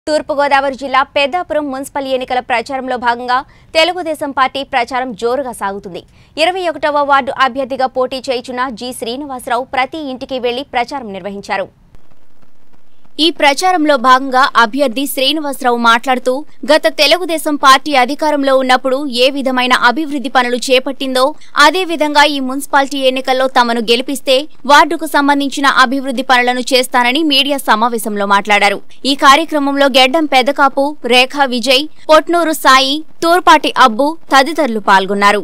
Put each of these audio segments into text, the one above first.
తూర్పుగోదావరి జిల్లా పెద్దాపురం మున్సిపల్ ఎన్నికల ప్రచారంలో భాగంగా తెలుగుదేశం పార్టీ ప్రచారం జోరుగా సాగుతుంది ఇరవై ఒకటవ వార్డు అభ్యర్థిగా పోటీ చేయుచున్న జి శ్రీనివాసరావు ప్రతి ఇంటికి వెళ్లి ప్రచారం నిర్వహించారు ఈ ప్రచారంలో భాగంగా అభ్యర్థి శ్రీనివాసరావు మాట్లాడుతూ గత తెలుగుదేశం పార్టీ అధికారంలో ఉన్నప్పుడు ఏ విధమైన అభివృద్ధి పనులు చేపట్టిందో అదే విధంగా ఈ మున్సిపాలిటీ ఎన్నికల్లో తమను గెలిపిస్తే వార్డుకు సంబంధించిన అభివృద్ధి పనులను చేస్తానని మీడియా సమావేశంలో మాట్లాడారు ఈ కార్యక్రమంలో గెడ్డం పెదకాపు రేఖా విజయ్ పొట్నూరు సాయి తూర్పాటి అబ్బు తదితరులు పాల్గొన్నారు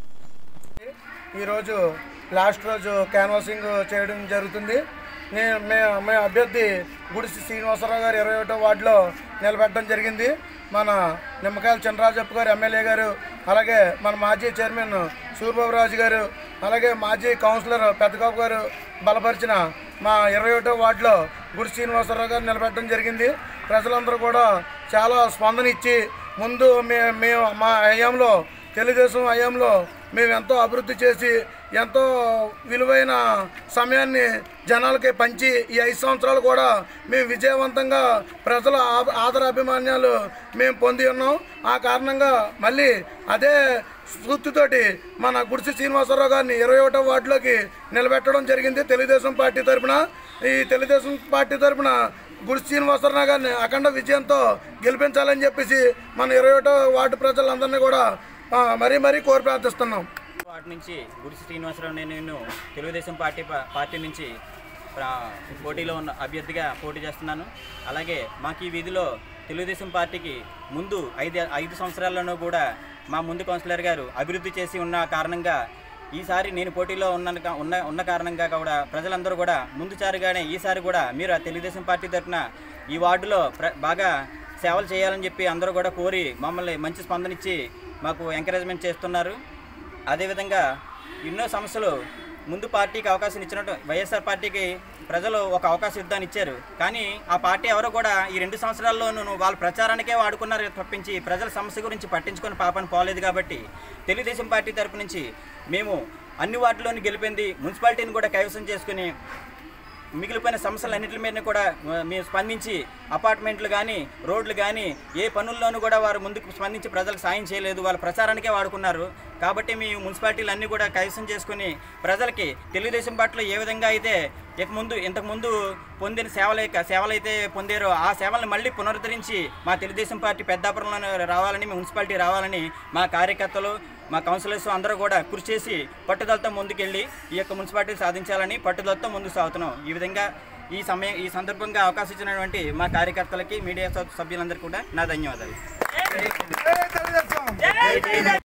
ఈరోజు లాస్ట్ రోజు క్యాన్వాసింగ్ చేయడం జరుగుతుంది నేను మే మే అభ్యర్థి గుడిసి శ్రీనివాసరావు గారు ఇరవై ఒకటో వార్డులో నిలబెట్టడం జరిగింది మన నిమ్మకాయల చంద్రరాజప్ప గారు ఎమ్మెల్యే గారు అలాగే మన మాజీ చైర్మన్ సూర్యబాబురాజు గారు అలాగే మాజీ కౌన్సిలర్ పెద్దకాపు గారు బలపరిచిన మా ఇరవై ఒకటో వార్డులో గుడి శ్రీనివాసరావు గారు నిలబెట్టడం జరిగింది ప్రజలందరూ కూడా చాలా స్పందన ఇచ్చి ముందు మే మేము మా హయాంలో తెలుగుదేశం హయాంలో మేము ఎంతో అభివృద్ధి చేసి ఎంతో విలువైన సమయాన్ని జనాలకి పంచి ఈ ఐదు సంవత్సరాలు కూడా మేము విజయవంతంగా ప్రజల ఆ- ఆదర అభిమాన్యాలు మేము పొంది ఉన్నాం ఆ కారణంగా మళ్ళీ అదే స్ఫూర్తితోటి మన గుడిసి శ్రీనివాసరావు గారిని ఇరవై ఒకటో వార్డులోకి నిలబెట్టడం జరిగింది తెలుగుదేశం పార్టీ తరపున ఈ తెలుగుదేశం పార్టీ తరపున గుడి శ్రీనివాసరావు గారిని అఖండ విజయంతో గెలిపించాలని చెప్పేసి మన ఇరవై ఒకటో వార్డు ప్రజలందరినీ కూడా ఆ, మరీ మరీ కోరి ప్రార్థిస్తున్నాం వాటి నుంచి గుడిసి శ్రీనివాసరావు నేను నేను తెలుగుదేశం పార్టీ ప- పార్టీ నుంచి ప్ర- పోటీలో ఉన్న అభ్యర్థిగా పోటీ చేస్తున్నాను అలాగే మాకు ఈ వీధిలో తెలుగుదేశం పార్టీకి ముందు ఐదు ఐదు సంవత్సరాల్లోనూ కూడా మా ముందు కౌన్సిలర్ గారు అభివృద్ధి చేసి ఉన్న కారణంగా ఈసారి నేను పోటీలో ఉన్న ఉన్న ఉన్న కారణంగా కూడా ప్రజలందరూ కూడా ముందుసారిగానే ఈసారి కూడా మీరు ఆ తెలుగుదేశం పార్టీ తరఫున ఈ వార్డులో ప్ర బాగా సేవలు చేయాలని చెప్పి అందరూ కూడా కోరి మమ్మల్ని మంచి స్పందన ఇచ్చి మాకు ఎంకరేజ్మెంట్ చేస్తున్నారు అదేవిధంగా ఎన్నో సమస్యలు ముందు పార్టీకి అవకాశం ఇచ్చినట్టు వైఎస్ఆర్ పార్టీకి ప్రజలు ఒక అవకాశం ఇద్దాని ఇచ్చారు కానీ ఆ పార్టీ ఎవరు కూడా ఈ రెండు సంవత్సరాల్లోనూ వాళ్ళ ప్రచారానికే వాడుకున్నారు తప్పించి ప్రజల సమస్య గురించి పట్టించుకొని పాపని పోలేదు కాబట్టి తెలుగుదేశం పార్టీ తరపు నుంచి మేము అన్ని వార్డులోని గెలిపింది మున్సిపాలిటీని కూడా కైవసం చేసుకుని మిగిలిపోయిన సమస్యలన్నింటి మీద కూడా ఆ, మేము స్పందించి అపార్ట్మెంట్లు కానీ రోడ్లు కానీ ఏ పనుల్లోనూ కూడా వారు ముందుకు స్పందించి ప్రజలకు సాయం చేయలేదు వాళ్ళ ప్రచారానికే వాడుకున్నారు కాబట్టి మీ మున్సిపాలిటీలు అన్నీ కూడా కైవసం చేసుకుని ప్రజలకి తెలుగుదేశం పార్టీలో ఏ విధంగా అయితే ఇక ముందు ఇంతకు ముందు పొందిన సేవలు సేవలు అయితే పొందారో ఆ సేవలను మళ్ళీ పునరుద్ధరించి మా తెలుగుదేశం పార్టీ పెద్దాపురంలో రావాలని మీ మున్సిపాలిటీ రావాలని మా కార్యకర్తలు మా కౌన్సిలర్స్ అందరూ కూడా కృషి చేసి పట్టుదలతో ముందుకెళ్ళి ఈ యొక్క మున్సిపాలిటీ సాధించాలని పట్టుదలతో ముందుకు సాగుతున్నాం ఈ విధంగా ఈ సమయం ఈ సందర్భంగా అవకాశం ఇచ్చినటువంటి మా కార్యకర్తలకి మీడియా సభ్యులందరికీ కూడా నా ధన్యవాదాలు